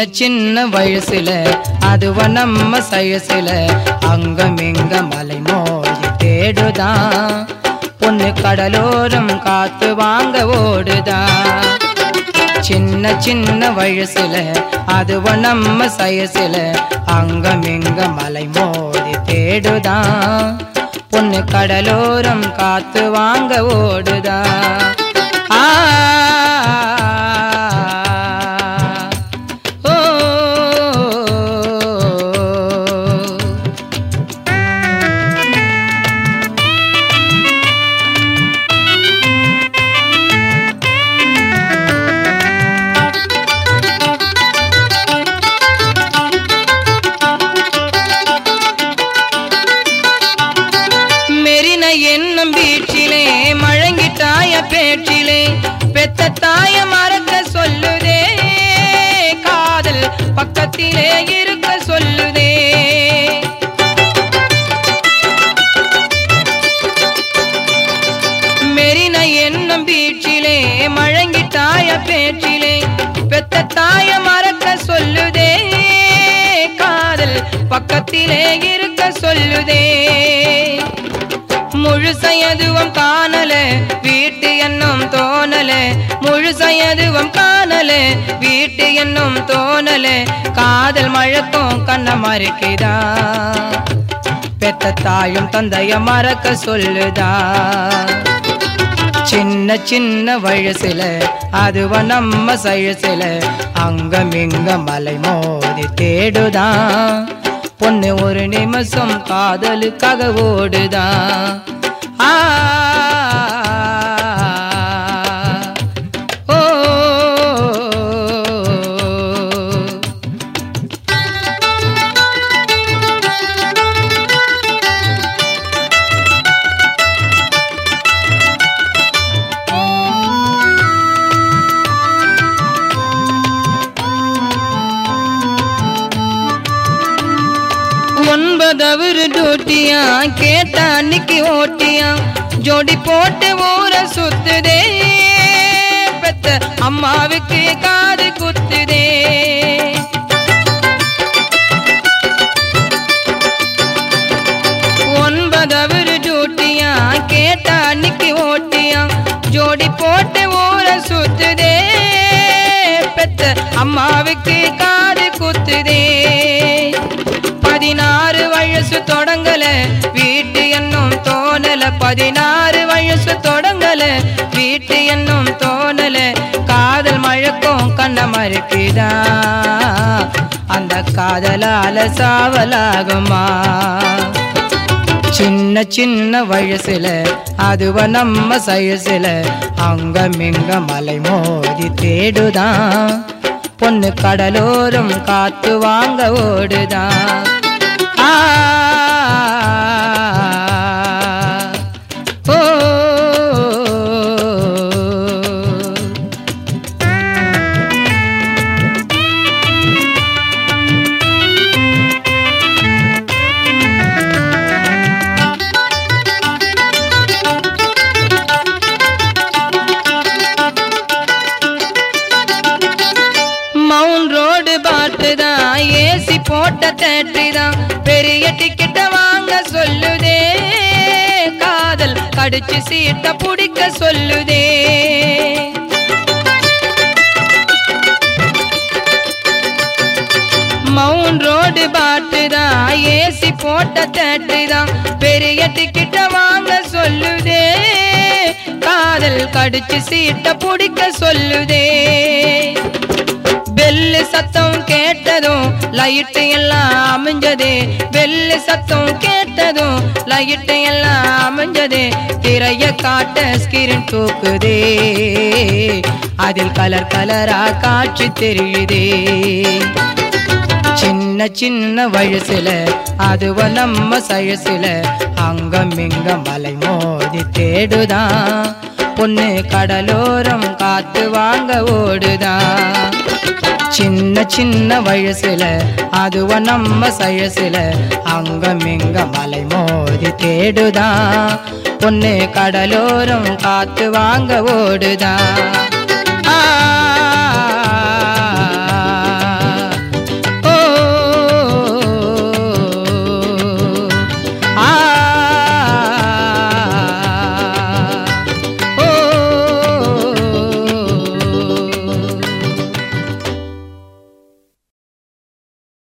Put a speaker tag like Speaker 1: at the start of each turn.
Speaker 1: சின்ன சின்ன வயசுல அதுவ நம்ம சயசுல அங்கம் இங்க மலை மோதி தேடுதான் பொண்ணு கடலோரம் காத்து வாங்க ஓடுதான் சின்ன சின்ன வயசுல அதுவ நம்ம சயசுல அங்கம் இங்க மலை மோதி தேடுதான் பொண்ணு கடலோரம் காத்து வாங்க ஓடுதான் ஆ ஓ மெரின என்னும் பீச்சிலே மழங்கிட்டாய பேச்சிலே பெத்த தாய மறக்க சொல்லுதே காதல் பக்கத்திலே இருக்க சொல்லுதே மெரின என்னும் பீச்சிலே மழங்கிட்டாய பேச்சிலே பெத்த தாய மறக்க சொல்லுதே காதல் பக்கத்திலே இருக்க சொல்லுதே முழுசையதுவம் காணல வீட்டு என்னும் தோணல முழுசையதுவம் காணல வீட்டு என்னும் தோணல காதல் மழக்கும் கண்ண மறைக்குதா பெத்த தாயும் தந்தைய மறக்க சொல்லுதா சின்ன சின்ன வயசுல அதுவ நம்ம சயசுல அங்கம் இங்க மலை மோதி தேடுதான் பொண்ணு ஒரு நிமிஷம் காதலுக்காக ஓடுதான் ஆ ஓ ஒன்பதவரு டூட்டியா கேட்ட அன்னைக்கு ஓட்டியா ஜோடி போட்டு ஊர சுத்துதே பெத்த அம்மாவுக்கு காது குத்துதே ஒன்பதவரு டூட்டியா கேட்ட அன்னைக்கு ஓட்டியா ஜோடி போட்டு ஊர சுத்துதே பெத்த அம்மாவுக்கு காது குத்துதே பதினாறு வயசு தொடங்கல வீட்டு என்னும் தோணல பதினாறு வயசு தொடங்கல வீட்டு என்னும் தோணல காதல் மழக்கும் கண்ண மறுக்குதா அந்த காதலால சாவலாகுமா சின்ன சின்ன வயசுல அதுவ நம்ம சயசுல அங்கமிங்க மலை மோதி தேடுதான் பொண்ணு கடலோரம் காத்து வாங்க ஓடுதான் ஆ ஓ மவுண்ட் ரோடு பாட்டு தான் ஏசி போட்ட தேட்டரி தான் பெரிய டிக்கெட்ட வாங்க சொல்லுதே காதல் கடிச்சு சீட்ட பிடிக்க சொல்லுதே மவுண்ட் ரோடு பாட்டு தான் ஏசி போட்ட தேட்டரி தான் பெரிய டிக்கெட்ட வாங்க சொல்லுதே காதல் கடிச்சு சீட்ட பிடிக்க சொல்லுதே பெல்லு சத்தம் கேட்டதும் லைட்டு எல்லாம் அமைஞ்சதே பெல்லு சத்தம் கேட்டதும் லைட்டு எல்லாம் அமைஞ்சதே திரைய காட்ட ஸ்கிரீன் தூக்குதே அதில் கலர் கலரா காட்சி தெரியுதே சின்ன சின்ன வயசுல அதுவ நம்ம சயசுல அங்கம் இங்க மலை மோதி தேடுதான் பொண்ணு கடலோரம் காத்து வாங்க ஓடுதான் சின்ன சின்ன வயசுல அதுவ நம்ம சயசுல அங்கம் இங்க மலை மோதி தேடுதான் பொண்ணு கடலோரம் காத்து வாங்க ஓடுதான் ஆ